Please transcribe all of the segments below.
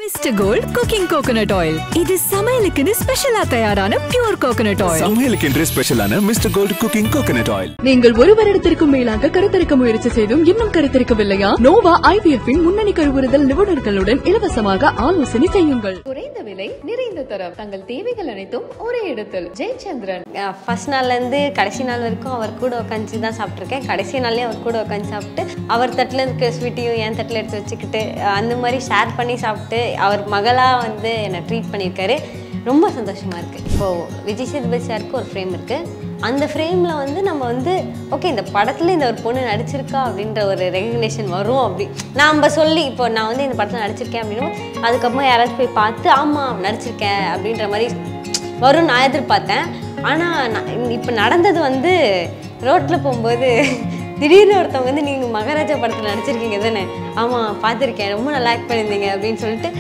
Mister gold cooking coconut oil இது சமையலுக்குன்னு ஸ்பெஷலா தயாரான பியூர் கோகனட் ஆயில் சமையலுக்கென்றே ஸ்பெஷலான mister gold cooking coconut oil நீங்கள் ஒரு வருடத்திற்கும் மேலாக கருத்தரிக்க முயற்சி செய்தும் இன்னும் கருத்தரிக்கவில்லையா நோவா ஐவிஎஃப் இன் முன்னணி கருவுறுதல் நிபுணர்களுடன் இலவசமாக ஆலோசனை செய்யுங்கள் குறைந்த விலை நிறைந்த தரம் தங்கள் தேவைகள் அனைத்தும் ஒரே இடத்தில் ஜெயச்சந்திரன் ஃபர்ஸ்ட் நாள்லேருந்து கடைசி நாள் வரைக்கும் அவர் கூட உட்காந்து தான் சாப்பிட்ருக்கேன் கடைசி நாள்லேயே அவர் கூட உட்காந்து சாப்பிட்டு அவர் தட்டில் இருக்க ஸ்வீட்டையும் என் தட்டில் எடுத்து வச்சுக்கிட்டு அஹ் அந்த மாதிரி ஷேர் பண்ணி சாப்பிட்டு அவர் மகளாக வந்து என்னை ட்ரீட் பண்ணியிருக்காரு ரொம்ப சந்தோஷமாக இருக்குது இப்போது விஜய் சேதுபதி சாருக்கு ஒரு ஃப்ரேம் இருக்குது அந்த ஃப்ரேமில் வந்து நம்ம வந்து ஓகே இந்த படத்தில் இந்த ஒரு பொண்ணு நடிச்சிருக்கா அப்படின்ற ஒரு ரெகக்னேஷன் வரும் அப்படி நம்ம சொல்லி இப்போ நான் வந்து இந்த படத்தில் நடிச்சிருக்கேன் அப்படின்னா அதுக்கப்புறம் யாராச்சும் போய் பார்த்து ஆமாம் நடிச்சிருக்கேன் அப்படின்ற மாதிரி வரும் நான் எதிர்பார்த்தேன் ஆனால் இப்போ நடந்தது வந்து ரோட்டில் போகும்போது திடீர்னு ஒருத்தவங்க வந்து நீங்கள் மகாராஜா படத்தில் நடிச்சிருக்கீங்க தானே ஆமாம் பார்த்துருக்கேன் ரொம்ப நல்லா ஆக்ட் பண்ணியிருந்தீங்க அப்படின்னு சொல்லிட்டு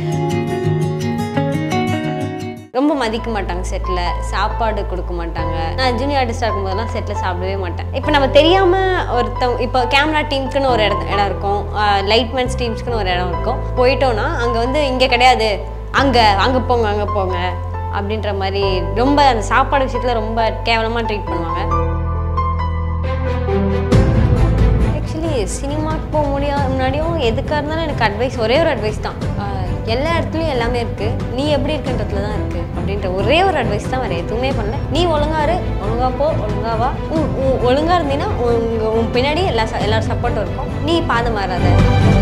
ரொம்ப மதிக்க மாட்டாங்க செட்டில் சாப்பாடு கொடுக்க மாட்டாங்க நான் ஜூனியர் ஆர்டிஸ்டாக இருக்கும்போதெல்லாம் செட்டில் சாப்பிடவே மாட்டேன் இப்போ நம்ம தெரியாமல் ஒருத்தவங்க இப்போ கேமரா டீமுக்குன்னு ஒரு இடம் இடம் இருக்கும் லைட்மேன்ஸ் டீம்ஸ்க்குன்னு ஒரு இடம் இருக்கும் போயிட்டோன்னா அங்கே வந்து இங்கே கிடையாது அங்கே அங்கே போங்க அங்கே போங்க அப்படின்ற மாதிரி ரொம்ப அந்த சாப்பாடு விஷயத்தில் ரொம்ப கேவலமாக ட்ரீட் பண்ணுவாங்க ஆக்சுவலி சினிமாக்கு போக முடியாத முன்னாடியும் எதுக்காக இருந்தாலும் எனக்கு அட்வைஸ் ஒரே ஒரு அட்வைஸ் தான் ஆஹ் எல்லா இடத்துலையும் எல்லாமே இருக்குது நீ எப்படி இருக்குன்றதுல தான் இருக்குது அப்படின்ற ஒரே ஒரு அட்வைஸ் தான் வேறு எதுவுமே பண்ணல நீ ஒழுங்கா இரு ஒழுங்கா போ ஒழுங்கா வா உன் உன் ஒழுங்கா இருந்தீங்கன்னா உங்க உன் பின்னாடி எல்லா ச- எல்லாரும் சப்போர்ட்டும் இருக்கும் நீ பாதம் மாறாத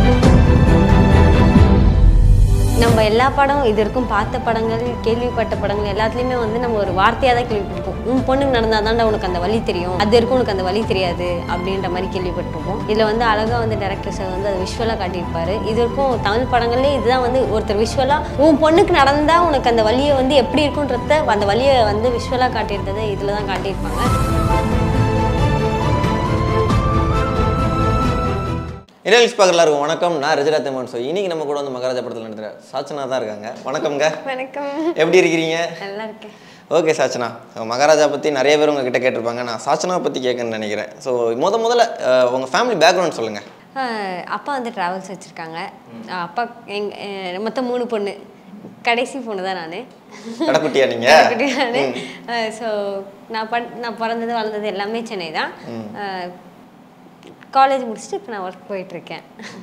நம்ம எல்லா படம் இது வரைக்கும் பார்த்த படங்கள் கேள்விப்பட்ட படங்கள் எல்லாத்துலேயுமே வந்து நம்ம ஒரு வார்த்தையாக தான் கேள்விப்பட்டிருப்போம் உன் பொண்ணுக்கு நடந்தால் தான்டா உனக்கு அந்த வழி தெரியும் அது வரைக்கும் உனக்கு அந்த வழி தெரியாது அப்படின்ற மாதிரி கேள்விப்பட்டிருப்போம் இதில் வந்து அழகாக வந்து டேரக்டர் சார் வந்து அதை விஷுவலாக காட்டியிருப்பாரு இது வரைக்கும் தமிழ் படங்கள்லேயே இதுதான் வந்து ஒருத்தர் விஷுவலாக உன் பொண்ணுக்கு நடந்தால் உனக்கு அந்த வழியை வந்து எப்படி இருக்குன்றத அந்த வழியை வந்து விஷுவலாக காட்டியிருந்ததை இதில் தான் காட்டியிருப்பாங்க இடையில்ஸ் பார்க்குற எல்லாருக்கும் வணக்கம் நான் ரஜிதா தெமன் ஸோ இன்னைக்கு நம்ம கூட வந்து மகாராஜா படத்தில் நடத்துகிற சாச்சனா தான் இருக்காங்க வணக்கம்ங்க வணக்கம் எப்படி இருக்கிறீங்க நல்லா இருக்கேன் ஓகே சாச்சனா So, மகாராஜா பற்றி நிறைய பேர் உங்ககிட்ட கேட்டிருப்பாங்க நான் சாச்சனா பற்றி கேட்கணும்னு நினைக்கிறேன் ஸோ முத முதல்ல அஹ், உங்க ஃபேமிலி பேக்ரவுண்ட் சொல்லுங்கள் ஆஹ் அப்பா வந்து ட்ராவல்ஸ் வச்சுருக்காங்க அப்பா எங் மொத்தம் மூணு பொண்ணு கடைசி பொண்ணு தான் நான் கடைக்குட்டியா நீங்கள் நான் ஸோ நான் பண் நான் பிறந்தது வளர்ந்தது எல்லாமே சென்னை தான் காலேஜ் முடிச்சுட்டு இப்போ நான் ஒர்க் போயிட்டுருக்கேன்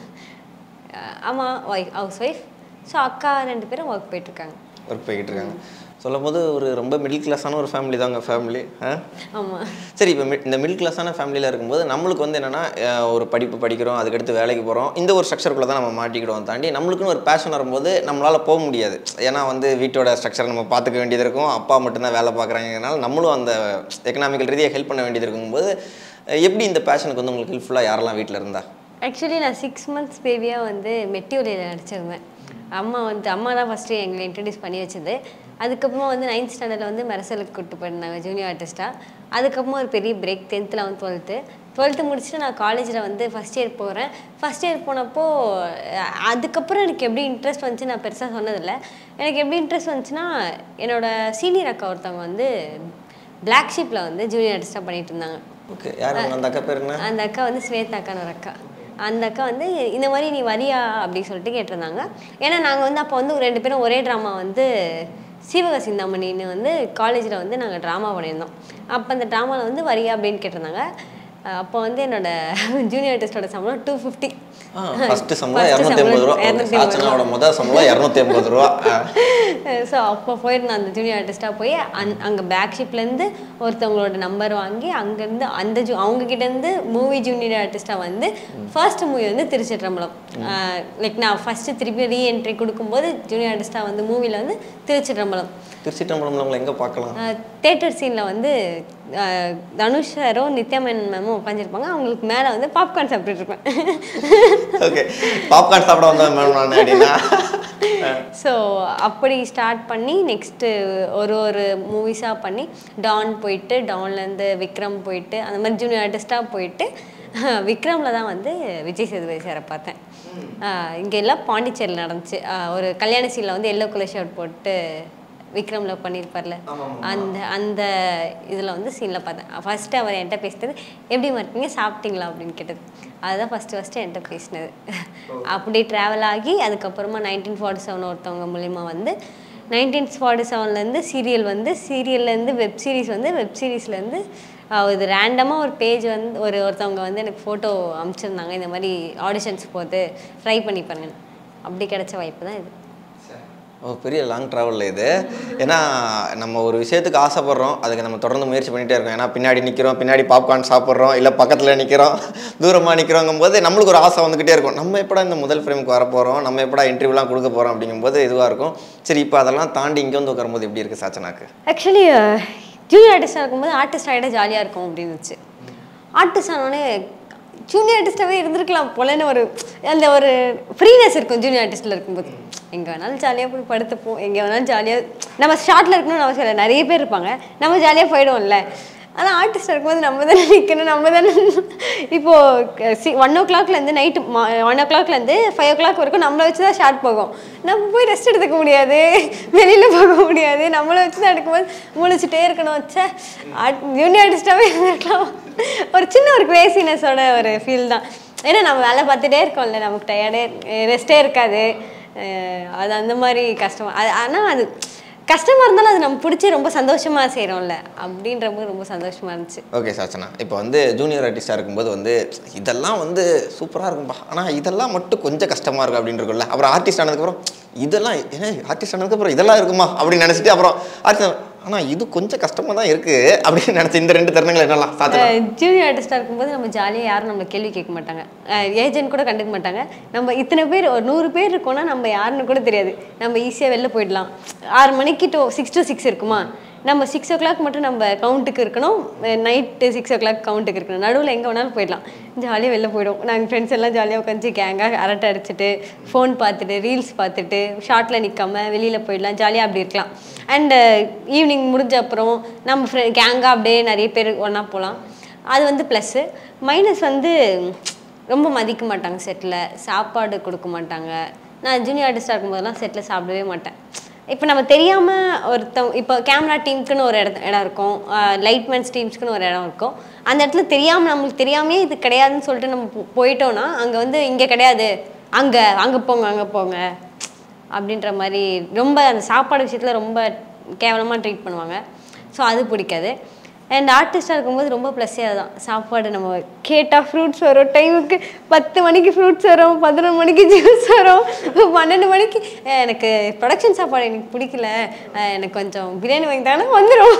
அம்மா ஒய்ஃப் ஹவுஸ் ஒய்ஃப் ஸோ அக்கா ரெண்டு பேரும் ஒர்க் போயிட்டுருக்காங்க ஒர்க் போய்கிட்டு இருக்காங்க சொல்லும் போது ஒரு ரொம்ப மிடில் கிளாஸான ஒரு ஃபேமிலி தான் உங்கள் ஃபேமிலி ஆ ஆமாம் சரி இப்போ இந்த மிடில் கிளாஸான ஃபேமிலியில் இருக்கும்போது நம்மளுக்கு வந்து என்னென்னா ஒரு படிப்பு படிக்கிறோம் அதுக்கடுத்து வேலைக்கு போகிறோம் இந்த ஒரு ஸ்ட்ரக்சருக்குள்ளே தான் நம்ம மாட்டிக்கிடுவோம் தாண்டி நம்மளுக்குன்னு ஒரு பேஷன் வரும்போது நம்மளால் போக முடியாது ஏன்னா வந்து வீட்டோட ஸ்ட்ரக்சரை நம்ம பார்த்துக்க வேண்டியது இருக்கும் அப்பா மட்டும்தான் வேலை பார்க்குறாங்கனால நம்மளும் அந்த எக்கனாமிக்கல் ரீதியாக ஹெல்ப் பண்ண வேண்டியது இருக்கும்போது அஹ், எப்படி இந்த பேஷனுக்கு வந்து உங்களுக்கு ஹெல்ப்ஃபுல்லாக யாரெல்லாம் வீட்டில் இருந்தா ஆக்சுவலி நான் சிக்ஸ் மந்த்ஸ் பேபியாக வந்து மெட்டியூரியில் நடிச்சிருந்தேன் அம்மா வந்து அம்மா தான் ஃபஸ்ட்டு எங்களை இன்ட்ரடியூஸ் பண்ணி வச்சது அதுக்கப்புறமா வந்து நைன்த் ஸ்டாண்டர்டில் வந்து மெரசலுக்கு கூப்பிட்டு போயிருந்தாங்க ஜூனியர் ஆர்டிஸ்ட்டாக அதுக்கப்புறமா ஒரு பெரிய பிரேக் டென்த்தில் வந்து டுவெல்த்து டுவெல்த்து முடிச்சுட்டு நான் காலேஜில் வந்து ஃபஸ்ட் இயர் போகிறேன் ஃபஸ்ட் இயர் போனப்போ அஹ், அதுக்கப்புறம் எனக்கு எப்படி இன்ட்ரெஸ்ட் வந்துச்சு நான் பெருசாக சொன்னதில்லை எனக்கு எப்படி இன்ட்ரெஸ்ட் வந்துச்சுன்னா என்னோட சீனியர் அக்கா ஒருத்தவங்க வந்து பிளாக் ஷிப்பில் வந்து ஜூனியர் ஆர்டிஸ்ட்டாக பண்ணிட்டு இருந்தாங்க ஓகே யார் அவங்க அந்த அக்கா பேர் என்ன அந்த அக்கா வந்து ஸ்வேதா அக்கான்னு ஒரு அக்கா அந்த அக்கா வந்து இந்த மாதிரி நீ வரியா அப்படின்னு சொல்லிட்டு கேட்டிருந்தாங்க ஏன்னா நாங்கள் வந்து அப்போ வந்து ரெண்டு பேரும் ஒரே ட்ராமா வந்து சீவக சிந்தாமணின்னு வந்து காலேஜில் வந்து நாங்கள் ட்ராமா பண்ணியிருந்தோம் அப்போ அந்த ட்ராமாவில் வந்து வரியா அப்படின்னு கேட்டிருந்தாங்க அஹ் அப்போ வந்து என்னோட ஜூனியர் ஆர்டிஸ்டோட சம்பளம் டூ ஃபிஃப்டி ஃபஸ்ட்டு சம்பளம் இரநூத்தி ஐம்பது ரூபா சாச்சனாவோட முதல் சம்பளம் இரநூத்தி ஐம்பது ரூபா ஆ. ஸோ அப்போ போயிருந்தேன் அந்த ஜூனியர் ஆர்டிஸ்ட்டாக போய் அந் அங்கே பேக் ஷிப்லேருந்து ஒருத்தவங்களோட நம்பர் வாங்கி அங்கேருந்து அந்த ஜூ அவங்கக்கிட்டேருந்து மூவி ஜூனியர் ஆர்டிஸ்ட்டாக வந்து ஃபர்ஸ்ட் மூவி வந்து திருச்சிற்றம்பலம் லைக் நான் ஃபஸ்ட்டு திருப்பி ரீஎன்ட்ரி கொடுக்கும்போது ஜூனியர் ஆர்டிஸ்ட்டாக வந்து மூவியில் வந்து திருச்சிற்றம்பலம் திருச்சிட்டம்பலம்ல உங்களை எங்கே பார்க்கலாம் தேட்டர் சீனில் வந்து அஹ், தனுஷ் சாரும் நித்யா மேனன் மேமும் உட்காந்துருப்பாங்க அவங்களுக்கு மேலே வந்து பாப்கார்ன் சாப்பிட்டுட்டு இருப்பேன் ஓகே பாப்கார்ன் சாப்பிட வந்தேன் மேம் நான் அப்படின்னா ஸோ அப்படி ஸ்டார்ட் பண்ணி நெக்ஸ்ட்டு ஒரு ஒரு மூவிஸாக பண்ணி டான் போயிட்டு டான்லேருந்து விக்ரம் போயிட்டு அந்த மாதிரி ஜூனியர் ஆர்டிஸ்ட்டாக போயிட்டு விக்ரமில் தான் வந்து விஜய் சேதுபதி சாரை பார்த்தேன் இங்கே எல்லாம் பாண்டிச்சேரியில் நடந்துச்சு ஆஹ் ஒரு கல்யாண சீனில் வந்து எல்லோ கலர் ஷர்ட் போட்டு விக்ரமில் பண்ணியிருப்பார்ல அந்த அந்த இதில் வந்து சீனில் பார்த்தேன் ஃபஸ்ட்டு அவர் என்கிட்ட பேசினது எப்படி இருக்கீங்க சாப்பிட்டீங்களா அப்படின்னு கேட்டது அதுதான் ஃபஸ்ட்டு ஃபஸ்ட்டு என்கிட்ட பேசினது அப்படி ட்ராவல் ஆகி அதுக்கப்புறமா நைன்டீன் ஃபார்ட்டி செவன் ஒருத்தவங்க மூலிமா வந்து நைன்டீன் ஃபார்ட்டி செவன்லேருந்து சீரியல் வந்து சீரியல்லேருந்து வெப் சீரிஸ் வந்து வெப் சீரிஸ்லேருந்து இது ரேண்டமாக ஒரு பேஜ் வந்து ஒரு ஒருத்தவங்க வந்து எனக்கு ஃபோட்டோ அனுப்பிச்சிருந்தாங்க இந்த மாதிரி ஆடிஷன்ஸ் போட்டு ட்ரை பண்ணி பாருங்க அப்படி கிடைச்ச வாய்ப்பு தான் இது ஒரு பெரிய லாங் ட்ராவலில் இது ஏன்னா நம்ம ஒரு விஷயத்துக்கு ஆசைப்படுறோம் அதுக்கு நம்ம தொடர்ந்து முயற்சி பண்ணிகிட்டே இருக்கோம் ஏன்னா பின்னாடி நிற்கிறோம் பின்னாடி பாப்கார்ன் சாப்பிட்றோம் இல்லை பக்கத்தில் நிற்கிறோம் தூரமாக நிற்கிறோங்கும் போது நம்மளுக்கு ஒரு ஆசை வந்துக்கிட்டே இருக்கும் நம்ம எப்படா இந்த முதல் ஃப்ரேமுக்கு வர போகிறோம் நம்ம எப்படா இன்டர்வியூலாம் கொடுக்க போகிறோம் அப்படிங்கும்போது இதுவாக இருக்கும் சரி இப்போ அதெல்லாம் தாண்டி இங்கே வந்து உட்காரும்போது எப்படி இருக்குது சாச்சனாக்கு ஆக்சுவலி ஜூனியர் ஆர்டிஸ்டாக இருக்கும்போது ஆர்டிஸ்ட் ஆகிட ஜாலியாக இருக்கும் அப்படின்னு இருந்துச்சு ஆர்டிஸ்ட் ஆனோடனே ஜூனியர் ஆர்டிஸ்டாகவே இருந்திருக்கலாம் போலன்னு ஒரு அந்த ஒரு ஃப்ரீனஸ் இருக்கும் ஜூனியர் ஆர்டிஸ்ட்டில் இருக்கும்போது எங்கே வேணாலும் ஜாலியாக போய் படுத்துப்போம் எங்கே வேணாலும் ஜாலியாக நம்ம ஷார்ட்டில் இருக்கணும்னு அவசியம் இல்லை நிறைய பேர் இருப்பாங்க நம்ம ஜாலியாக போயிடுவோம்ல ஆனால் ஆர்டிஸ்ட் இருக்கும்போது நம்ம தானே நிற்கணும் நம்ம தானே இப்போது சி ஒன் ஓ கிளாக்லேருந்து நைட்டு ஒன் ஓ கிளாக்லேருந்து ஃபைவ் ஓ கிளாக் வரைக்கும் நம்மளை வச்சு தான் ஷார்ட் போகும் நம்ம போய் ரெஸ்ட் எடுத்துக்க முடியாது வெளியில் போக முடியாது நம்மளை வச்சு தான் எடுக்கும்போது முழிச்சிட்டே இருக்கணும் வச்சா ஜூனியர் ஆர்டிஸ்டாகவே இருந்திருக்கலாம் ஒரு சின்ன ஒரு கிரேசினஸோட ஒரு ஃபீல் தான் ஏன்னா நம்ம வேலை பார்த்துட்டே இருக்கோம்ல நமக்கு டயர்டே ரெஸ்ட்டே இருக்காது அஹ் அது அந்த மாதிரி கஷ்டமாக அது ஆனால் அது கஷ்டமாக இருந்தாலும் அது நம்ம பிடிச்சி ரொம்ப சந்தோஷமாக செய்கிறோம்ல அப்படின்ற போது ரொம்ப சந்தோஷமாக இருந்துச்சு ஓகே சாச்சனா இப்போ வந்து ஜூனியர் ஆர்டிஸ்டாக இருக்கும்போது வந்து இதெல்லாம் வந்து சூப்பராக இருக்கும்பா ஆனால் இதெல்லாம் மட்டும் கொஞ்சம் கஷ்டமாக இருக்கும் அப்படின்னு இருக்கும்ல அப்புறம் ஆர்டிஸ்ட் ஆனதுக்கப்புறம் இதெல்லாம் ஏன்னா ஆர்டிஸ்ட் ஆனதுக்கப்புறம் இதெல்லாம் இருக்குமா அப்படின்னு நினச்சிட்டு அப்புறம் ஆர்டிஸ்ட் ஆனால் இது கொஞ்சம் கஷ்டமாக தான் இருக்குது அப்படின்னு நினச்சி இந்த ரெண்டு தருணங்கள் என்னலாம் சாச்சனா ஜூனியர் ஆர்டிஸ்டாக இருக்கும்போது நம்ம ஜாலியாக யாரும் நம்மளை கேள்வி கேட்க மாட்டாங்க ஏஜென்ட் கூட கண்டுக்க மாட்டாங்க நம்ம இத்தனை பேர் ஒரு நூறு பேர் இருக்கோம்னா நம்ம யாருன்னு கூட தெரியாது நம்ம ஈஸியாக வெளில போயிடலாம் ஆறு மணிக்கு டூ சிக்ஸ் டு சிக்ஸ் இருக்குமா நம்ம சிக்ஸ் ஓ கிளாக் மட்டும் நம்ம கவுண்ட்டுக்கு இருக்கணும் நைட்டு சிக்ஸ் ஓ கிளாக் கவுண்ட்டுக்கு இருக்கணும் நடுவில் எங்கே வேணாலும் போயிடலாம் ஜாலியாக வெளில போயிடும் நாங்கள் ஃப்ரெண்ட்ஸ் எல்லாம் ஜாலியாக உட்காந்து கேங்காக அரட்டை அடிச்சுட்டு ஃபோன் பார்த்துட்டு ரீல்ஸ் பார்த்துட்டு ஷார்ட்டில் நிற்காம வெளியில் போயிடலாம் ஜாலியாக அப்படி இருக்கலாம் அண்டு ஈவினிங் முடிஞ்ச அப்புறம் நம்ம ஃப்ரெ கேங்காக அப்படியே நிறைய பேர் ஒன்றா போகலாம் அது வந்து ப்ளஸ்ஸு மைனஸ் வந்து ரொம்ப மதிக்க மாட்டாங்க செட்டில் சாப்பாடு கொடுக்க மாட்டாங்க நான் ஜூனியர் ஆர்டிஸ்டாக இருக்கும்போதெல்லாம் செட்டில் சாப்பிடவே மாட்டேன் இப்போ நம்ம தெரியாமல் ஒருத்தவங்க இப்போ கேமரா டீமுக்குன்னு ஒரு இடம் இடம் இருக்கும் லைட்மேன்ஸ் டீம்ஸ்க்குன்னு ஒரு இடம் இருக்கும் அந்த இடத்துல தெரியாமல் நம்மளுக்கு தெரியாமே இது கிடையாதுன்னு சொல்லிட்டு நம்ம போ- போயிட்டோம்னா அங்கே வந்து இங்கே கிடையாது அங்கே அங்கே போங்க அங்கே போங்க அப்படின்ற மாதிரி ரொம்ப அந்த சாப்பாடு விஷயத்தில் ரொம்ப கேவலமாக ட்ரீட் பண்ணுவாங்க ஸோ அது பிடிக்காது அண்ட் ஆர்டிஸ்டாக இருக்கும்போது ரொம்ப ப்ளஸ்ஸே அதுதான் சாப்பாடு நம்ம கேட்டால் ஃப்ரூட்ஸ் வரும் டைமுக்கு பத்து மணிக்கு ஃப்ரூட்ஸ் வரும் பதினொரு மணிக்கு ஜூஸ் வரும் பன்னெண்டு மணிக்கு "அஹ், எனக்கு ப்ரொடக்ஷன் சாப்பாடு எனக்கு பிடிக்கல அஹ், எனக்கு கொஞ்சம் பிரியாணி வாங்கி தானே வந்துடும்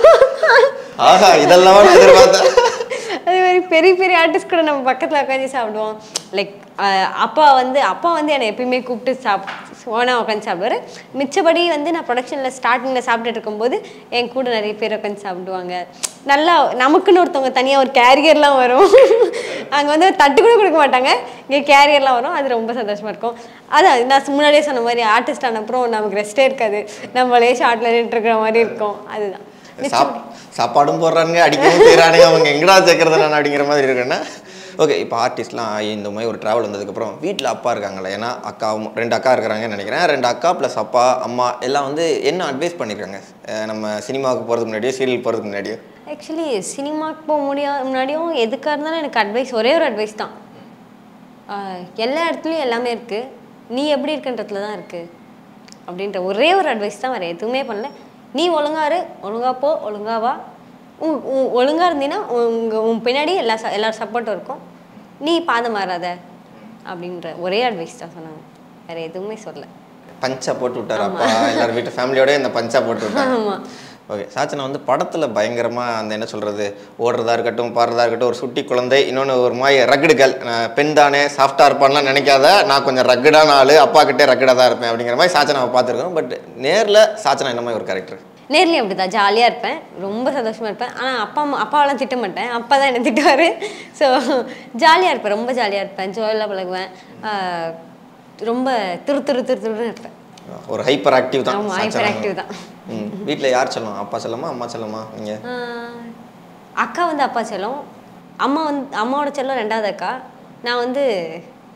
ஆஹா இதெல்லாம் நான் எதிர்பார்த்தேன் அதே மாதிரி பெரிய பெரிய ஆர்டிஸ்ட் கூட நம்ம பக்கத்தில் உட்காந்து சாப்பிடுவோம் லைக் அப்பா வந்து அப்பா வந்து என்னை எப்பயுமே கூப்பிட்டு சாப் ஓனாக உட்காந்து சாப்பிடுவாரு மிச்சபடி வந்து நான் ப்ரொடக்ஷனில் ஸ்டார்டிங்கில் சாப்பிட்டுட்டு இருக்கும்போது என் கூட நிறைய பேர் உட்காந்து சாப்பிடுவாங்க நல்லா நமக்குன்னு ஒருத்தவங்க தனியாக ஒரு கேரியர்லாம் வரும் அங்கே வந்து தட்டு கூட கொடுக்க மாட்டாங்க இங்கே கேரியர்லாம் வரும் அது ரொம்ப சந்தோஷமாக இருக்கும் அதான் நான் முன்னாடியே சொன்ன மாதிரி ஆர்டிஸ்ட் ஆன அப்புறம் நமக்கு ரெஸ்ட்டே இருக்காது நம்மளே ஷார்ட்டில் நின்றுருக்கிற மாதிரி இருக்கும் அதுதான் சாப் சாப்பாடும் போடுறானுங்க அடிக்கவும் செய்கிறானுங்க அவங்க எங்கடா சேர்க்கறது நான் அப்படிங்கிற மாதிரி இருக்குன்னா ஓகே இப்போ ஆர்டிஸ்ட்லாம் ஆகி இந்த மாதிரி ஒரு ட்ராவல் வந்ததுக்கப்புறம் வீட்டில் அப்பா இருக்காங்களே ஏன்னா அக்காவும் ரெண்டு அக்கா இருக்கிறாங்கன்னு நினைக்கிறேன் ரெண்டு அக்கா ப்ளஸ் அப்பா அம்மா எல்லாம் வந்து என்ன அட்வைஸ் பண்ணியிருக்காங்க அஹ் நம்ம சினிமாவுக்கு போகிறதுக்கு முன்னாடியோ சீரியல் போகிறதுக்கு முன்னாடியோ ஆக்சுவலி சினிமாக்கு போக முடியா முன்னாடியும் எதுக்காக இருந்தாலும் எனக்கு அட்வைஸ் ஒரே ஒரு அட்வைஸ் தான் ஆஹ் எல்லா இடத்துலையும் எல்லாமே இருக்குது நீ எப்படி இருக்குன்றதுல தான் இருக்குது அப்படின்ற ஒரே ஒரு அட்வைஸ் தான் வேறு எதுவுமே பண்ணல நீ ஒழுங்கா இரு ஒழுங்கா போ ஒழுங்கா வா உன் உன் ஒழுங்கா இருந்தீன்னா உங்க உன் பின்னாடி எல்லா ச- எல்லார் சப்போர்ட்டும் இருக்கும் நீ பாதம் மாறாத அப்படின்ற ஒரே அட்வைஸ் தான் சொன்னாங்க வேறு எதுவுமே சொல்லல பஞ்சா போட்டு விட்டாரு அப்பா எல்லாரும் வீட்டு ஃபேமிலியோட இந்த பஞ்சா போட்டு விட்டாங்க ஆமாம் ஓகே சாச்சனா வந்து படத்தில் பயங்கரமாக அந்த என்ன சொல்கிறது ஓடுறதா இருக்கட்டும் பாடுறதா இருக்கட்டும் ஒரு சுட்டி குழந்தை இன்னொன்று ஒரு மாதிரி ரக்குடுகள் பெண் தானே சாஃப்டாக இருப்பான்லாம் நினைக்காத நான் கொஞ்சம் ரக்குடான ஆள் அப்பா கிட்டே ரக்குடாக தான் இருப்பேன் அப்படிங்கிற மாதிரி சாச்சனாவை பார்த்துருக்கோம் பட் நேரில் சாச்சனா என்ன மாதிரி ஒரு கேரக்டர் நேர்லேயும் அப்படி தான் ஜாலியாக இருப்பேன் ரொம்ப சந்தோஷமாக இருப்பேன் ஆனால் அப்பா அம்மா அப்பாவெல்லாம் திட்ட மாட்டேன் அப்பா தான் என்னை திட்டுவார் ஸோ ஜாலியாக இருப்பேன் ரொம்ப ஜாலியாக இருப்பேன் ஜோயெல்லாம் பழகுவேன் ஆஹ் ரொம்ப திரு திரு திரு திருன்னு இருப்பேன் ஒரு ஹைப்பர் ஆக்டிவ் தான் ஆமாம் ஹைப்பர் ஆக்டிவ் தான் ம் வீட்டில் யார் செல்லம் அப்பா செல்லமா அம்மா செல்லமா நீங்கள் ஆஹ் அக்கா வந்து அப்பா செல்லம் அம்மா வந்து அம்மாவோட செல்லம் ரெண்டாவது அக்கா நான் வந்து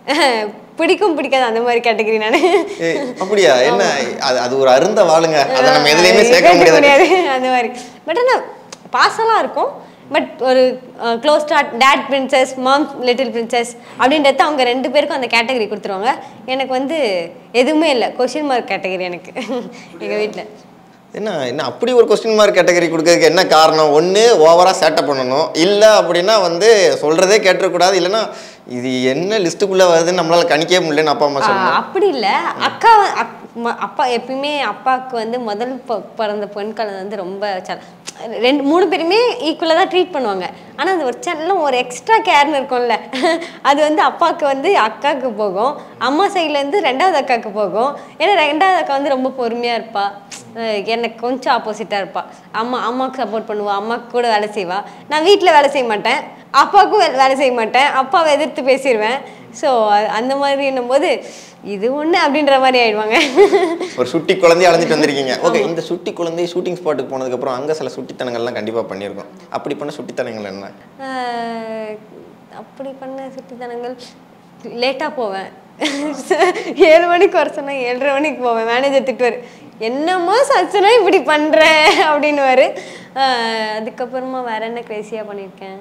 பிடிக்கும் பிடிக்காது அந்த மாதிரி கேட்டகரி நான் ஏய், அப்படியா என்ன அது அது ஒரு அருந்த வாழுங்க அதை நம்ம எதுலையுமே சேர்க்க முடியாது அந்த மாதிரி பட் ஆனால் பாசலாம் இருக்கும் பட் ஒரு close dad princess mom little princess அப்படின்றது அவங்க ரெண்டு பேருக்கும் அந்த கேட்டகரி கொடுத்துருவாங்க எனக்கு வந்து எதுவுமே இல்லை கொஷின் மார்க் கேட்டகரி எனக்கு எங்கள் வீட்டில் என்ன என்ன அப்படி ஒரு கொஸ்டின் மார்க் கேட்டகரி கொடுக்கறதுக்கு என்ன காரணம் ஒன்று ஓவராக சேட்டை பண்ணணும் இல்லை அப்படின்னா வந்து சொல்கிறதே கேட்டுறக்கூடாது இல்லைன்னா இது என்ன லிஸ்ட்டுக்குள்ளே வருதுன்னு நம்மளால கணிக்கவே முடியலன்னு அப்பா அம்மா சொல்லணும் அப்படி இல்லை அக்கா அக்- ம- அப்பா எப்பயுமே அப்பாவுக்கு வந்து முதல் பொ- பிறந்த பெண் குழந்தை வந்து ரொம்ப ச- ரெண்டு மூணு பேருமே ஈக்குவலாக தான் ட்ரீட் பண்ணுவாங்க ஆனால் அது ஒரு செல்லம் ஒரு எக்ஸ்ட்ரா கேர்னு இருக்கும்ல அது வந்து அப்பாவுக்கு வந்து அக்காவுக்கு போகும் அம்மா சைட்லேருந்து ரெண்டாவது அக்காவுக்கு போகும் ஏன்னா ரெண்டாவது அக்கா வந்து ரொம்ப பொறுமையாக இருப்பா அஹ் எனக்கு கொஞ்சம் ஆப்போசிட்டாக இருப்பா அம்மா அம்மாவுக்கு சப்போர்ட் பண்ணுவா அம்மாவுக்கு கூட வேலை செய்வா நான் வீட்டில் வேலை செய்ய மாட்டேன் அப்பாவுக்கும் வே- வேலை செய்ய மாட்டேன் அப்பாவை எதிர்த்து பேசிடுவேன் ஸோ அந்த மாதிரின்னும் போது இது ஒன்று அப்படின்ற மாதிரி ஆயிடுவாங்க ஒரு சுட்டி குழந்தைய அழைஞ்சிட்டு வந்திருக்கீங்க ஓகே இந்த சுட்டி குழந்தை ஷூட்டிங் ஸ்பாட்டுக்கு போனதுக்கப்புறம் அங்கே சில சுட்டித்தனங்கள்லாம் கண்டிப்பாக பண்ணியிருக்கோம் அப்படி பண்ண சுட்டித்தனங்கள் என்ன அஹ் அப்படி பண்ண சுட்டித்தனங்கள் லேட்டாக போவேன் ஏழு மணிக்கு வர சொன்னா ஏழரை மணிக்கு போவேன் மேனேஜர் திட்டுவார் என்னம்மா சச்சனா இப்படி பண்ணுற அப்படின்னுவாரு அஹ் அதுக்கப்புறமா வேற என்ன க்ரேசியாக பண்ணியிருக்கேன்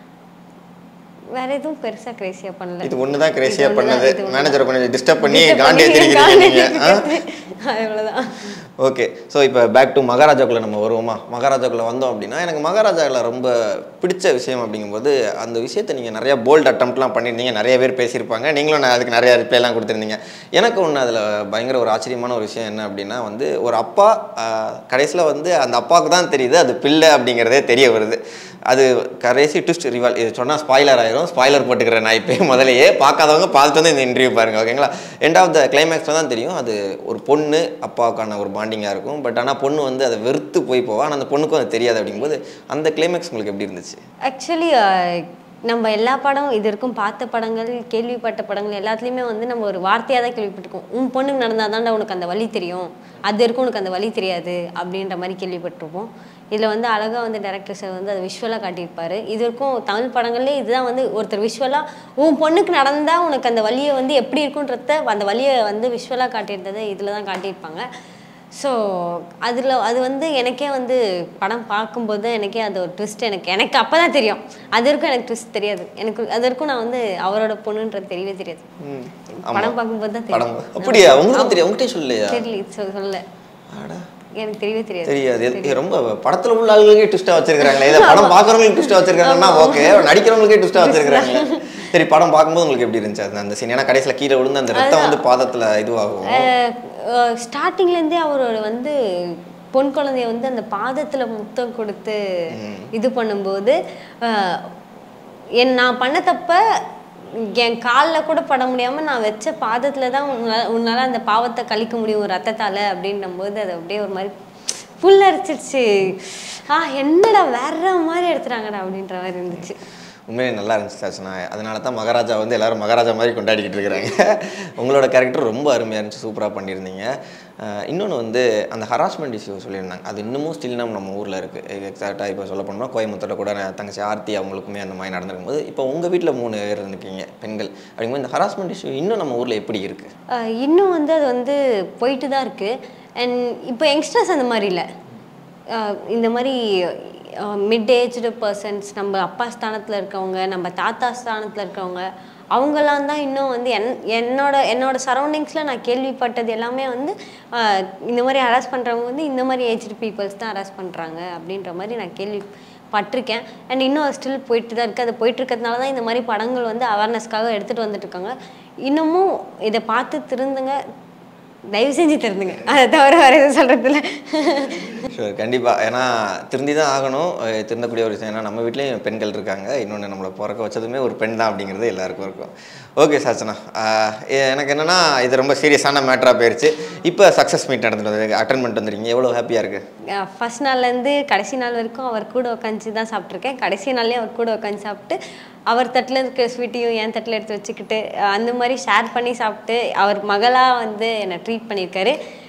வேற எதுவும் பெருசா கிரேசியா பண்ணல இது ஒன்று தான் கிரேசியாக இது ஒண்ணுதான், பண்ணது இது ஒண்ணுதான். மேனேஜரை பண்ணி டிஸ்டர்ப் பண்ணி Disturb காண்டி பண்ணி ஏற்றிருக்கிறீங்க காண்டி நீங்கள் ஆ ஏத்திருக்கிறது. அவ்வளவுதான் ஓகே ஸோ இப்போ பேக் டு மகாராஜாக்குள்ள நம்ம வருவோமா மகாராஜாக்குள்ள வந்தோம் அப்படின்னா எனக்கு மகாராஜாவில் ரொம்ப பிடிச்ச விஷயம் அப்படிங்கும்போது அந்த விஷயத்தை நீங்கள் நிறைய போல்ட் அட்டம்ப்ட்லாம் பண்ணியிருந்தீங்க நிறைய பேர் பேசியிருப்பாங்க நீங்களும் நான் அதுக்கு நிறைய ரிப்ளைலாம் கொடுத்துருந்தீங்க எனக்கு ஒன்று அதில் பயங்கர ஒரு ஆச்சரியமான ஒரு விஷயம் என்ன அப்படின்னா வந்து ஒரு அப்பா கடைசியில் வந்து அந்த அப்பாவுக்கு தான் தெரியுது அது பிள்ளை அப்படிங்கிறதே தெரிய வருது அது கடைசி ட்விஸ்ட் ரிவால் இது சொன்னால் ஸ்பாய்லர் ஆயிரும் ஸ்பாய்லர் போட்டுக்கிறேன் நான் இப்போ முதலையே பார்க்காதவங்க பார்த்துட்டு வந்து இந்த இன்டர்வியூ பாருங்க ஓகேங்களா எண்ட் ஆஃப் த கிளைமேக்ஸில் தான் தெரியும் அது ஒரு பொண்ணு அப்பாவுக்கான ஒரு பாண்டிங்காக இருக்கும் பட் ஆனால் பொண்ணு வந்து அதை வெறுத்து போய் போவா ஆனால் அந்த பொண்ணுக்கும் அது தெரியாது அப்படிங்கும்போது அந்த கிளைமேக்ஸ் உங்களுக்கு எப்படி இருந்துச்சு ஆக்சுவலி நம்ம எல்லா படம் இது வரைக்கும் பார்த்த படங்கள் கேள்விப்பட்ட படங்கள் எல்லாத்துலேயுமே வந்து நம்ம ஒரு வார்த்தையாக தான் கேள்விப்பட்டிருக்கோம் உன் பொண்ணுக்கு நடந்தால் தான்டா உனக்கு அந்த வழி தெரியும் அது வரைக்கும் உனக்கு அந்த வழி தெரியாது அப்படின்ற மாதிரி கேள்விப்பட்டிருப்போம் இதில் வந்து அழகாக வந்து டேரக்டர் சார் வந்து அதை விஷுவலாக காட்டியிருப்பாரு இது வரைக்கும் தமிழ் படங்கள்லேயே இதுதான் வந்து ஒருத்தர் விஷுவலாக உன் பொண்ணுக்கு நடந்தால் உனக்கு அந்த வழியை வந்து எப்படி இருக்குன்றத அந்த வழியை வந்து விஷுவலாக காட்டியிருந்ததை இதில் தான் காட்டியிருப்பாங்க ஸோ அதில் அது வந்து எனக்கே வந்து படம் பார்க்கும்போது எனக்கே அது ஒரு ட்விஸ்ட் எனக்கு எனக்கு அப்போ தான் தெரியும் அது வரைக்கும் எனக்கு ட்விஸ்ட் தெரியாது எனக்கு அது வரைக்கும் நான் வந்து அவரோட பொண்ணுன்றது தெரியவே தெரியாது ஆமா. படம் பார்க்கும்போது தான் படம் தெரியும் அப்படியா உங்களுக்கு தெரியும் உங்கள்கிட்ட சொல்லலையா தெரியல சொ- சொல்லல அடா. எனக்கு தெரியவே தெரியாது தெரியாது இது ரொம்ப படத்துல உள்ள ஆளுகளுக்கே ட்விஸ்டா வச்சிருக்காங்களே இதை படம் பார்க்குறவங்களுக்கு ட்விஸ்டா வச்சிருக்காங்கன்னா ஓகே நடிக்கிறவங்களுக்கே ட்விஸ்டா வச்சிருக்காங்க சரி படம் பார்க்கும்போது உங்களுக்கு எப்படி இருந்துச்சு அது அந்த சீன் ஏன்னா கடைசியில கீழே விழுந்து அந்த ரத்தம் வந்து பாதத்துல இதுவாகும் ஸ்டார்டிங்லேருந்தே அவரோட வந்து பொன் குழந்தைய வந்து அந்த பாதத்தில் முத்தம் கொடுத்து இது பண்ணும்போது அஹ், என் நான் பண்ண தப்ப என் காலில் கூட பட முடியாமல் நான் வச்ச பாதத்தில் தான் உன்னால் உன்னால் அந்த பாவத்தை கழிக்க முடியும் ரத்தத்தால் அப்படின்னும் போது அது அப்படியே ஒரு மாதிரி புல்லரிச்சிருச்சு ஆ என்னடா வேற மாதிரி எடுத்துறாங்கடா அப்படின்ற மாதிரி இருந்துச்சு உண்மையிலே நல்லா இருந்துச்சு சாச்சனா அதனால தான் மகாராஜா வந்து எல்லாரும் மகாராஜா மாதிரி கொண்டாடிக்கிட்டு இருக்கிறாங்க உங்களோட கேரக்டர் ரொம்ப அருமையாக இருந்துச்சு சூப்பராக பண்ணியிருந்தீங்க இன்னொன்று வந்து அந்த ஹராஸ்மெண்ட் இஷ்யூ சொல்லியிருந்தாங்க அது இன்னமும் ஸ்டில் நம்ம நம்ம ஊரில் இருக்குது எக்ஸாக்டாக இப்போ சொல்ல போனோம்னா கோயம்புத்தூரில் கூட நான் தங்கச்சி ஆர்த்தி அவங்களுக்குமே அந்த மாதிரி நடந்திருக்கும் போது இப்போ உங்கள் வீட்டில் மூணு பேர் இருந்துக்கீங்க பெண்கள் அப்படிங்கும்போது இந்த ஹராஸ்மெண்ட் இஷ்யூ இன்னும் நம்ம ஊரில் எப்படி இருக்குது அஹ் இன்னும் வந்து அது வந்து போயிட்டு தான் இருக்குது அண்ட் இப்போ யங்ஸ்டர்ஸ் அந்த மாதிரி இல்லை அஹ் இந்த மாதிரி மிட் ஏஜ்டு பர்சன்ஸ் நம்ம அப்பா ஸ்தானத்தில் இருக்கவங்க நம்ம தாத்தா ஸ்தானத்தில் இருக்கவங்க அவங்கெல்லாம் தான் இன்னும் வந்து என் என்னோட என்னோட சரௌண்டிங்ஸில் நான் கேள்விப்பட்டது எல்லாமே வந்து அஹ் இந்த மாதிரி அரெஸ்ட் பண்ணுறவங்க வந்து இந்த மாதிரி ஏஜ்டு பீப்புள்ஸ் தான் அரெஸ்ட் பண்ணுறாங்க அப்படின்ற மாதிரி நான் கேள்வி பட்டிருக்கேன் அண்ட் இன்னும் அது ஸ்டில் போயிட்டு தான் இருக்குது அது போயிட்டு இருக்கிறதுனால தான் இந்த மாதிரி படங்கள் வந்து அவேர்னஸ்க்காக எடுத்துகிட்டு வந்துட்டு இருக்காங்க இன்னமும் இதை பார்த்து திருந்துங்க தயவு செஞ்சு திருந்துங்க அதை தவிர வேறு எதுவும் சொல்கிறதில்ல ஷூர் கண்டிப்பாக ஏன்னா திருந்தி தான் ஆகணும் அஹ் திருந்தக்கூடிய ஒரு விஷயம் ஏன்னா நம்ம வீட்லேயும் பெண்கள் இருக்காங்க இன்னொன்று நம்மளை பிறக்க வச்சதுமே ஒரு பெண் தான் அப்படிங்கிறது எல்லாருக்கும் இருக்கும் ஓகே சாச்சனா ஆஹ் எ- எனக்கு என்னென்னா இது ரொம்ப சீரியஸான மேட்டராக போயிருச்சு இப்போ சக்ஸஸ் மீட் நடந்துட்டு வந்து அட்டன் பண்ணிட்டு வந்துருக்கீங்க எவ்வளோ ஹாப்பியாக இருக்குது ஃபர்ஸ்ட் நாள்லேருந்து கடைசி நாள் வரைக்கும் அவர் கூட உட்காந்து தான் சாப்பிட்ருக்கேன் கடைசி நாள்லேயே அவர் கூட உட்காந்து சாப்பிட்டு அவர் தட்டில் இருக்கிற ஸ்வீட்டையும் என் தட்டில் எடுத்து வச்சுக்கிட்டு அஹ் அந்த மாதிரி ஷேர் பண்ணி சாப்பிட்டு அவர் மகளாக வந்து என்னை ட்ரீட் பண்ணியிருக்காரு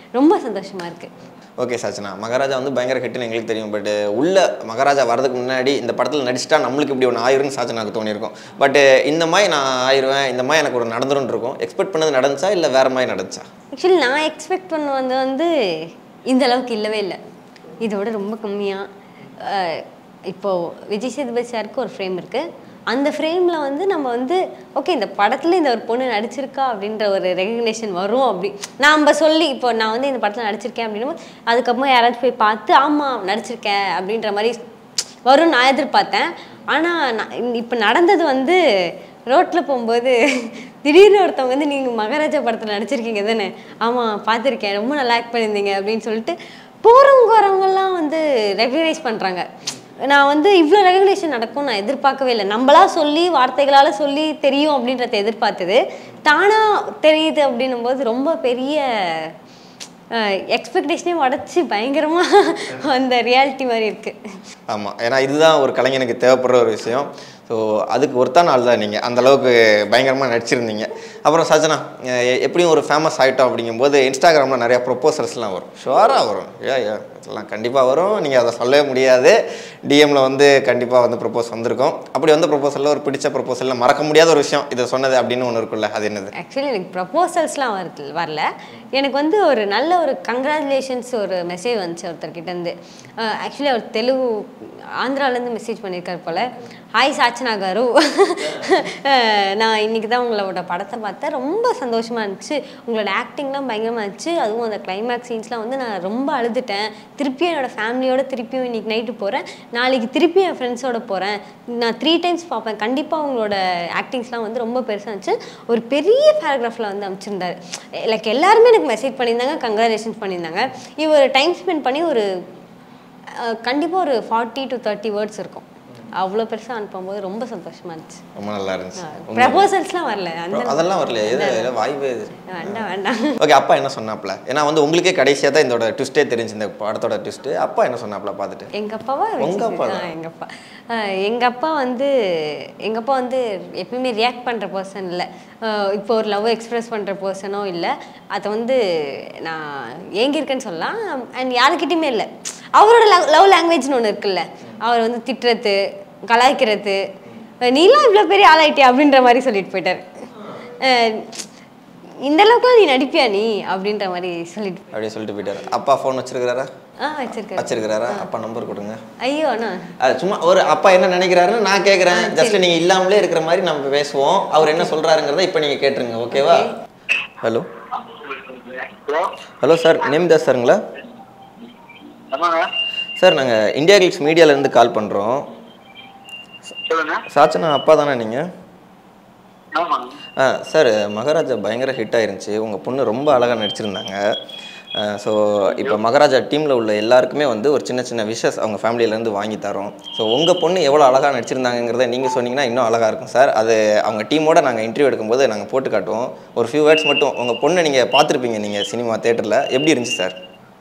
ரொம்ப சந்தோஷமாக இருக்குது ஓகே சாச்சனா மகாராஜா வந்து பயங்கர ஹிட்னு எங்களுக்கு தெரியும் பட் உள்ள மகாராஜா வரதுக்கு முன்னாடி இந்த படத்தில் நடிச்சிட்டா நம்மளுக்கு இப்படி ஒன்று ஆயிரும்னு சாச்சனாக்கு தோணியிருக்கும் பட் இந்த மாதிரி நான் ஆயிருவேன் இந்த மாதிரி எனக்கு ஒரு நடந்துரும் இருக்கும் எக்ஸ்பெக்ட் பண்ணது நடந்துச்சா இல்லை வேற மாதிரி நடந்துச்சா ஆக்சுவலி நான் எக்ஸ்பெக்ட் பண்ண வந்து வந்து இந்த அளவுக்கு இல்லவே இல்லை இதோட ரொம்ப கம்மியாக இப்போது விஜய் சேதுபதி சாருக்கு ஒரு ஃப்ரேம் இருக்குது அந்த ஃப்ரேமில் வந்து நம்ம வந்து ஓகே இந்த படத்தில் இந்த ஒரு பொண்ணு நடிச்சிருக்கா அப்படின்ற ஒரு ரெகக்னேஷன் வரும் அப்படி நம்ம சொல்லி இப்போ நான் வந்து இந்த படத்தில் நடிச்சிருக்கேன் அப்படின்னும் அதுக்கப்புறமா யாராச்சும் போய் பார்த்து ஆமாம் நடிச்சிருக்கேன் அப்படின்ற மாதிரி வரும் நான் எதிர்பார்த்தேன் ஆனால் இப்போ நடந்தது வந்து ரோட்டில் போகும்போது திடீர்னு ஒருத்தவங்க வந்து நீங்கள் மகாராஜா படத்தில் நடிச்சிருக்கீங்க தானே ஆமாம் பார்த்துருக்கேன் ரொம்ப நல்லா ஆக்ட் பண்ணியிருந்தீங்க அப்படின்னு சொல்லிட்டு போகிறவங்க வரவங்கெல்லாம் வந்து ரெகனைஸ் பண்ணுறாங்க நான் வந்து இவ்வளோ ரெகக்னேஷன் நடக்கும் நான் எதிர்பார்க்கவே இல்லை நம்மளா சொல்லி வார்த்தைகளால் சொல்லி தெரியும் அப்படின்றத எதிர்பார்த்தது தானாக தெரியுது அப்படின்னும் போது ரொம்ப பெரிய எக்ஸ்பெக்டேஷனே உடச்சி பயங்கரமாக அந்த ரியாலிட்டி மாதிரி இருக்குது ஆமாம் ஏன்னா இதுதான் ஒரு கலைஞனுக்கு தேவைப்படுற ஒரு விஷயம் ஸோ அதுக்கு ஒருத்தான ஆள் தான் நீங்கள் அந்த அளவுக்கு பயங்கரமாக நடிச்சிருந்தீங்க அப்புறம் சஜனா எ- எப்படியும் ஒரு ஃபேமஸ் ஆகிட்டோம் அப்படிங்கும்போது இன்ஸ்டாகிராமில் நிறையா ப்ரொப்போசல்ஸ்லாம் வரும் ஷுவராக வரும் ஏ ஏ இதெல்லாம் கண்டிப்பாக வரும் நீங்கள் அதை சொல்லவே முடியாது டிஎம்மில் வந்து கண்டிப்பாக வந்து ப்ரொப்போஸ் வந்திருக்கும் அப்படி வந்த ப்ரொப்போசலில் ஒரு பிடிச்ச ப்ரொப்போசலில் மறக்க முடியாத ஒரு விஷயம் இதை சொன்னது அப்படின்னு ஒன்று இருக்குல்ல அது என்னது ஆக்சுவலி எனக்கு ப்ரப்போசல்ஸ்லாம் வருது வரல எனக்கு வந்து ஒரு நல்ல ஒரு கங்க்ராச்சுலேஷன்ஸ் ஒரு மெசேஜ் வந்துச்சு ஒருத்தர்கிட்டேருந்து ஆக்சுவலி அவர் தெலுங்கு ஆந்திராலேருந்து மெசேஜ் பண்ணியிருக்கார் போல் ஹாய் சாச்சனா காரு அஹ், நான் இன்னைக்கு தான் உங்களோட படத்தை பார்த்தேன் ரொம்ப சந்தோஷமாக இருந்துச்சு உங்களோட ஆக்டிங்லாம் பயங்கரமாக இருந்துச்சு அதுவும் அந்த கிளைமேக்ஸ் சீன்ஸ்லாம் வந்து நான் ரொம்ப அழுதுட்டேன் திருப்பியும் என்னோட ஃபேமிலியோட திருப்பியும் இன்னைக்கு நைட்டு போகிறேன் நாளைக்கு திருப்பி என் ஃப்ரெண்ட்ஸோட போகிறேன் நான் த்ரீ டைம்ஸ் பார்ப்பேன் கண்டிப்பாக உங்களோட ஆக்டிங்ஸ்லாம் வந்து ரொம்ப பெருசாக இருந்துச்சு ஒரு பெரிய பேராகிராஃபில் வந்து அமைச்சிருந்தாரு லைக் எல்லாருமே எனக்கு மெசேஜ் பண்ணியிருந்தாங்க கங்க்ராச்சுலேஷன்ஸ் பண்ணியிருந்தாங்க இவர் டைம் ஸ்பெண்ட் பண்ணி ஒரு கண்டிப்பாக ஒரு ஃபார்ட்டி டு தேர்ட்டி வேர்ட்ஸ் இருக்கும் அவ்வளோ பெருசாக அனுப்பும்போது ரொம்ப சந்தோஷமாக இருந்துச்சு ரொம்ப நல்லா இருந்துச்சு உண்மையா. ப்ரப்போசல்ஸ்லாம் வரல அந்த அதெல்லாம் வரல எது எது வாய்ப்பே இது வேண்டாம் வேண்டாம் ஓகே அப்பா என்ன சொன்னாப்ல ஏன்னா வந்து உங்களுக்கே கடைசியாக தான் இதோட ட்விஸ்டே தெரிஞ்சு இந்த படத்தோட ட்விஸ்ட்டு அப்பா என்ன சொன்னாப்ல பார்த்துட்டு எங்க அப்பாவா உங்க அப்பா ஆ, எங்க அப்பா ஆ, எங்க அப்பா வந்து எங்க அப்பா வந்து எப்பயுமே ரியாக்ட் பண்ற பர்சன் இல்லை இப்போ ஒரு லவ் எக்ஸ்பிரஸ் பண்ற பர்சனோ இல்லை அதை வந்து நான் ஏங்கியிருக்கேன்னு சொல்லலாம் அண்ட் யாருக்கிட்டையுமே இல்லை அவரோட லவ் லவ் லாங்குவேஜ்னு ஒன்று இருக்குல்ல அவர் வந்து திட்டுறது கலாய்க்கிறது நீலாம் இவ்வளோ பெரிய ஆளாயிட்டியா அப்படின்ற மாதிரி சொல்லிட்டு போயிட்டார் அஹ், இந்த அளவுக்கு நீ நடிப்பியா நீ அப்படின்ற மாதிரி சொல்லிட்டு அப்படியே சொல்லிட்டு போயிட்டாரு அப்பா ஃபோன் வச்சிருக்கிறாரா ஆ வச்சிருக்காரு வச்சிருக்கிறாரா அப்பா நம்பர் கொடுங்க ஐயோ அண்ணா அது சும்மா ஒரு அப்பா என்ன நினைக்கிறாருன்னு நான் கேட்குறேன் ஜஸ்ட் நீங்கள் இல்லாமலே இருக்கிற மாதிரி நம்ம பேசுவோம் அவர் என்ன சொல்கிறாருங்கிறத இப்போ நீங்கள் கேட்டுருங்க ஓகேவா ஹலோ ஹலோ ஹலோ சார் நேம்தாஸ் சாருங்களா ஆமாங்க சார் நாங்கள் இந்தியா கிளிக்ஸ் மீடியாவிலேருந்து கால் பண்ணுறோம் சொல்லுங்க சாச்சனா அப்பா தானே நீங்கள் ஆமாங்க ஆ சார் மகாராஜா பயங்கர ஹிட் ஆயிருந்துச்சு உங்கள் பொண்ணு ரொம்ப அழகாக நடிச்சிருந்தாங்க ஸோ இப்போ மகாராஜா டீமில் உள்ள எல்லாருக்குமே வந்து ஒரு சின்ன சின்ன விஷஸ் அவங்க ஃபேமிலியிலேருந்து வாங்கி தரோம் ஸோ உங்கள் பொண்ணு எவ்வளோ அழகாக நடிச்சிருந்தாங்கிறத நீங்கள் சொன்னீங்கன்னா இன்னும் அழகாக இருக்கும் சார் அது அவங்க டீமோட நாங்கள் இன்டர்வியூ எடுக்கும்போது நாங்கள் போட்டு காட்டுவோம் ஒரு ஃபியூ வேர்ட்ஸ் மட்டும் உங்கள் பொண்ணை நீங்கள் பார்த்துருப்பீங்க நீங்கள் சினிமா தேட்டரில் எப்படி இருந்துச்சு சார்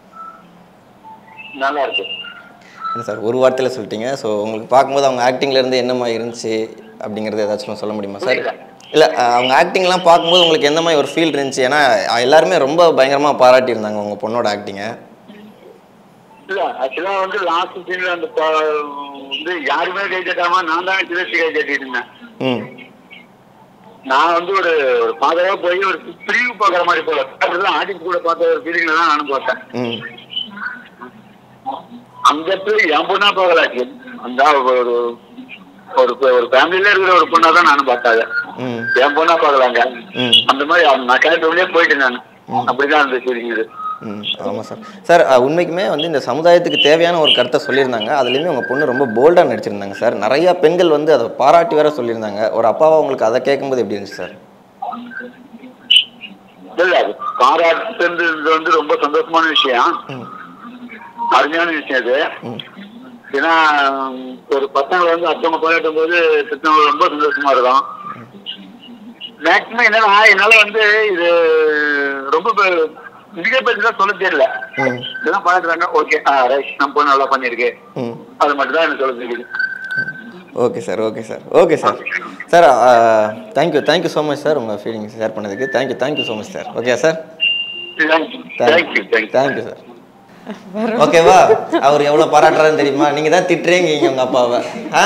நல்லா இருக்கு என்ன சார் ஒரு வார்த்தையில் சொல்லிட்டீங்க ஸோ உங்களுக்கு பார்க்கும்போது அவங்க ஆக்டிங்ல இருந்து என்ன மாதிரி இருந்துச்சு அப்படிங்கிறது ஏதாச்சும் சொல்ல முடியுமா சார் இல்லை அவங்க ஆக்டிங்லாம் பார்க்கும்போது உங்களுக்கு எந்த மாதிரி ஒரு ஃபீல் இருந்துச்சு ஏன்னா அஹ், எல்லாருமே ரொம்ப பயங்கரமாக பாராட்டியிருந்தாங்க உங்கள் பொண்ணோட ஆக்டிங்கை இல்ல ஆக்சுவலா வந்து லாஸ்ட் சீன்ல அந்த ப- வந்து யாருமே கை தட்டாம நான் தான் சிரேஷ் கை தட்டிட்டு இருந்தேன் ம் நான் வந்து ஒரு ஒரு பாதையா போய் ஒரு பிரிவு பாக்குற மாதிரி போல அதுதான் ஆடிட்டு கூட பார்த்த ஒரு ஃபீலிங்ல தான் நானும் பார்த்தேன் ம் அந்த இடத்துல என் பொண்ணா பார்க்கலாச்சு அந்த ஒரு ஒரு ஒரு ஃபேமிலில இருக்கிற ஒரு பொண்ணா தான் நானும் பார்த்தாங்க ம் என் பொண்ணா பார்க்கலாங்க ம். அந்த மாதிரி அவன் நான் கேரக்டர்லயே போயிட்டேன் நான் அப்படிதான் அந்த ஃபீலிங் இது ம் ஆமாம் சார் சார் அஹ், உண்மைக்குமே வந்து இந்த சமுதாயத்துக்கு தேவையான ஒரு கருத்தை சொல்லியிருந்தாங்க அதுலேயுமே உங்கள் பொண்ணு ரொம்ப போல்டாக நடிச்சிருந்தாங்க சார் நிறையா பெண்கள் வந்து அதை பாராட்டி வேற சொல்லியிருந்தாங்க ஒரு அப்பாவா உங்களுக்கு அதை கேட்கும்போது எப்படி இருந்துச்சு சார் இல்ல அது பாராட்டுன்றது வந்து ரொம்ப சந்தோஷமான விஷயம் அருமையான விஷயம் அது ஏன்னா ஒரு பசங்க வந்து அடுத்தவங்க பாராட்டும் போது திட்டவங்க ரொம்ப சந்தோஷமா இருக்கும் மேக்சிமம் என்னன்னா என்னால வந்து இது ரொம்ப பெ- மிகப்பெரியதா சொல்ல தெரியல ம் இதெல்லாம் பாராட்டுறாங்க ஓகே ஆ ரைட் நம்ம பொண்ணு நல்லா பண்ணிருக்கு ம் அது மட்டும் தான் எனக்கு சொல்ல தெரியுது okay sir okay sir okay sir sir thank you thank you so much sir உங்கள் ஃபீலிங்ஸ் ஷேர் பண்ணதுக்கு thank you thank you so much sir okay sir thank you thank you thank you thank you sir ஓகேவா அவர் எவ்வளவு பாராட்டுறாருன்னு தெரியுமா நீங்க தான் திட்டுறீங்க இங்க உங்க அப்பாவை ஆ?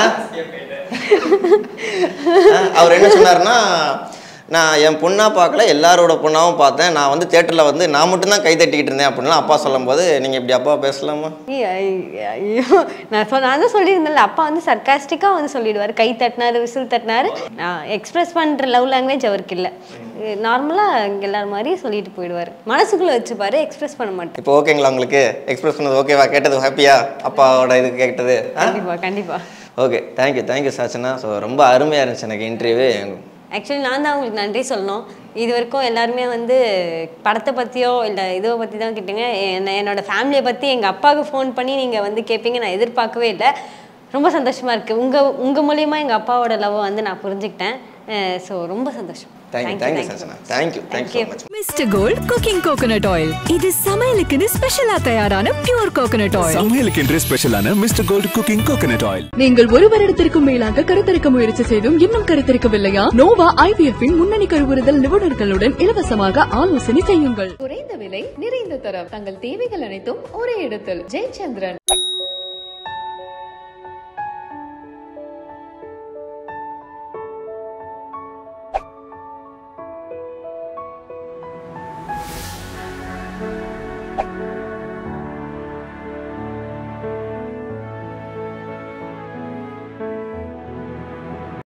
ஆ, அவர் என்ன சொன்னாருன்னா நான் என் பொண்ணா பார்க்கல எல்லாரோட பொண்ணாவும் பார்த்தேன் நான் வந்து தேட்டரில் வந்து நான் மட்டும்தான் கை தட்டிக்கிட்டு இருந்தேன் அப்படின்லாம் அப்பா சொல்லும்போது நீங்கள் இப்படி அப்பா பேசலாமா ஐயோ, ஐயோ நான் சொல் நான் தான் சொல்லியிருந்தேன்ல அப்பா வந்து சர்க்காஸ்டிக்காக வந்து சொல்லிடுவார் கை தட்டினாரு விசில் தட்டினாரு நான் எக்ஸ்பிரஸ் பண்ணுற லவ் லாங்குவேஜ் அவருக்கு இல்லை நார்மலாக எல்லாரும் மாதிரி சொல்லிட்டு போயிடுவார் மனசுக்குள்ளே வச்சுப்பாரு எக்ஸ்பிரஸ் பண்ண மாட்டேன் இப்போ ஓகேங்களா உங்களுக்கு எக்ஸ்பிரஸ் பண்ணது ஓகேவா கேட்டது ஹாப்பியா அப்பாவோட இது கேட்டது ஆ கண்டிப்பாக கண்டிப்பாக okay thank you thank you Sachana so ரொம்ப அருமையாக இருந்துச்சு எனக்கு இன்டர்வியூ ஆக்சுவலி நான் தான் உங்களுக்கு நன்றி சொல்லணும் இது வரைக்கும் எல்லாருமே வந்து படத்தை பற்றியோ இல்லை இதை பற்றி தான் கேட்டீங்க என்ன என்னோட ஃபேமிலியை பற்றி எங்கள் அப்பாவுக்கு ஃபோன் பண்ணி நீங்கள் வந்து கேட்பீங்க நான் எதிர்பார்க்கவே இல்லை ரொம்ப சந்தோஷமாக இருக்குது உங்கள் உங்கள் மூலியமா எங்கள் அப்பாவோட லவ்வை வந்து நான் புரிஞ்சுக்கிட்டேன் ஸோ ரொம்ப சந்தோஷம் thank you thank you Sachana thank you thank you so much mister gold cooking coconut oil இது சமையலுக்குன்னு ஸ்பெஷலா தயாரான பியூர் கோகனட் ஆயில் சமையலுக்கென்றே ஸ்பெஷலான mister gold cooking coconut oil நீங்கள் ஒரு வருடத்திற்கும் மேலாக கருத்தரிக்க முயற்சி செய்தும் இன்னும் கருத்தரிக்கவில்லையா நோவா ஐவிஎஃப் இன் முன்னணி கருவுறுதல் நிபுணர்களுடன் இலவசமாக ஆலோசனை செய்யுங்கள் குறைந்த விலை நிறைந்த தரம் தங்கள் தேவைகள் அனைத்தும் ஒரே இடத்தில் ஜெயச்சந்திரன்